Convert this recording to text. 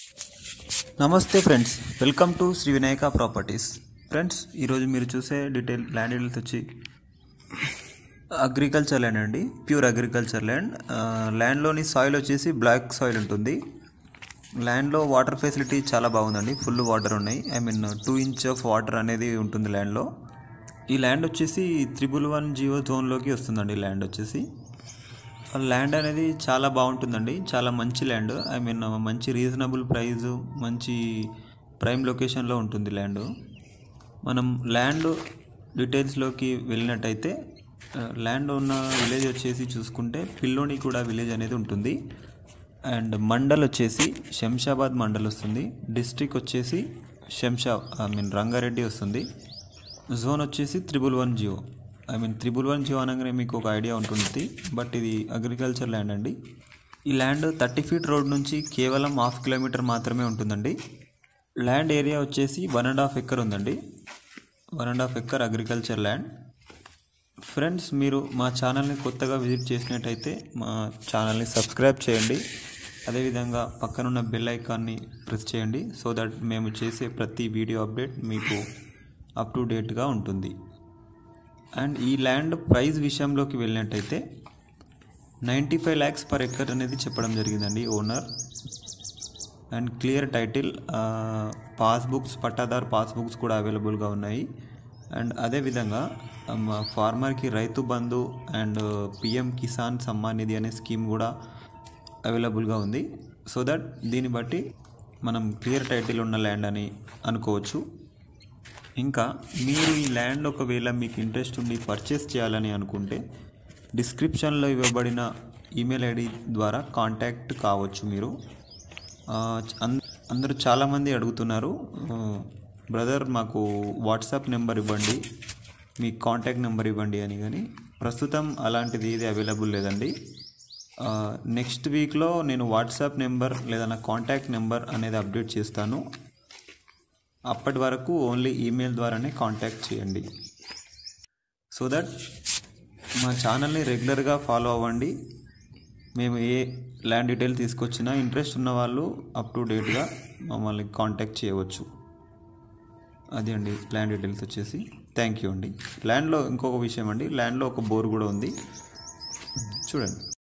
నమస్తే friends welcome to Sri Vinayaka properties friends ఈరోజు మీరు చూసే డీటెయిల్ ల్యాండ్ డీటెయిల్స్ వచ్చి అగ్రికల్చర్ ల్యాండ్ అండి ప్యూర్ అగ్రికల్చర్ ల్యాండ్ ఆ, ల్యాండ్లోని సాయిల్ వచ్చేసి బ్లాక్ సాయిల్ ఉంటుంది ల్యాండ్లో వాటర్ ఫెసిలిటీ చాలా బాగుందండి ఫుల్ వాటర్ ఉన్నాయి I mean two inch of water అనేది ఉంటుంది ల్యాండ్లో ఈ ల్యాండ్ వచ్చేసి త్రిబుల్ వన్ జియో జోన్లోకి వస్తుందండి ల్యాండ్ వచ్చేసి ల్యాండ్ అనేది చాలా బాగుంటుందండి చాలా మంచి ల్యాండ్ ఐ మీన్ మంచి రీజనబుల్ ప్రైస్ మంచి ప్రైమ్ లొకేషన్లో ఉంటుంది ల్యాండ్ మనం ల్యాండ్ డీటెయిల్స్లోకి వెళ్ళినట్టయితే ఆ, ల్యాండ్ ఉన్న విలేజ్ వచ్చేసి చూసుకుంటే పిల్లోని కూడా విలేజ్ అనేది ఉంటుంది అండ్ మండల్ వచ్చేసి శంషాబాద్ మండల్ వస్తుంది డిస్ట్రిక్ట్ వచ్చేసి శంషా ఐ మీన్ రంగారెడ్డి వస్తుంది జోన్ వచ్చేసి triple one GO I mean triple one GO అనగానే మీకు ఒక ఐడియా ఉంటుంది బట్ ఇది అగ్రికల్చర్ ల్యాండ్ అండి ఈ ల్యాండ్ థర్టీ ఫీట్ రోడ్ నుంచి కేవలం హాఫ్ కిలోమీటర్ మాత్రమే ఉంటుందండి ల్యాండ్ ఏరియా వచ్చేసి వన్ అండ్ హాఫ్ ఎక్కర్ ఉందండి one and half acre agriculture land friends మీరు మా ఛానల్ని కొత్తగా విజిట్ చేసినట్టయితే మా ఛానల్ని సబ్స్క్రైబ్ చేయండి అదేవిధంగా పక్కనున్న బెల్ ఐకాన్ని ప్రెస్ చేయండి సో దట్ మేము చేసే ప్రతి వీడియో అప్డేట్ మీకు అప్ టు డేట్గా ఉంటుంది అండ్ ఈ ల్యాండ్ ప్రైస్ విషయంలోకి వెళ్ళినట్టయితే ninety five lakhs per acre అనేది చెప్పడం జరిగిందండి owner and clear title passbooks పట్టాదార్ పాస్బుక్స్ కూడా అవైలబుల్గా ఉన్నాయి అండ్ అదేవిధంగా మా ఫార్మర్కి రైతు బంధు అండ్ పిఎం కిసాన్ సమ్మాన్ నిధి అనే స్కీమ్ కూడా అవైలబుల్గా ఉంది సో దట్ దీన్ని బట్టి మనం క్లియర్ టైటిల్ ఉన్న ల్యాండ్ అని అనుకోవచ్చు ఇంకా మీరు ఈ ల్యాండ్ ఒకవేళ మీకు ఇంట్రెస్ట్ ఉండి పర్చేస్ చేయాలని అనుకుంటే డిస్క్రిప్షన్లో ఇవ్వబడిన ఈమెయిల్ ఐడి ద్వారా కాంటాక్ట్ కావచ్చు మీరు ఆ, అన్- అందరూ చాలామంది అడుగుతున్నారు బ్రదర్ మాకు వాట్సాప్ నెంబర్ ఇవ్వండి మీ కాంటాక్ట్ నెంబర్ ఇవ్వండి అని కానీ ప్రస్తుతం అలాంటిది ఏది అవైలబుల్ లేదండి నెక్స్ట్ వీక్లో నేను వాట్సాప్ నెంబర్ లేదా నా కాంటాక్ట్ నెంబర్ అనేది అప్డేట్ చేస్తాను అప్పటి వరకు ఓన్లీ ఈమెయిల్ ద్వారానే కాంటాక్ట్ చేయండి సో దట్ మా ఛానల్ని రెగ్యులర్గా ఫాలో అవ్వండి మేము ఏ ల్యాండ్ డీటెయిల్ తీసుకొచ్చినా ఇంట్రెస్ట్ ఉన్న వాళ్ళు అప్ టు డేట్గా మమ్మల్ని కాంటాక్ట్ చేయవచ్చు అది అండి ల్యాండ్ డీటెయిల్స్ వచ్చేసి థ్యాంక్ యూ అండి ల్యాండ్లో ఇంకొక విషయం అండి ల్యాండ్లో ఒక బోర్ కూడా ఉంది చూడండి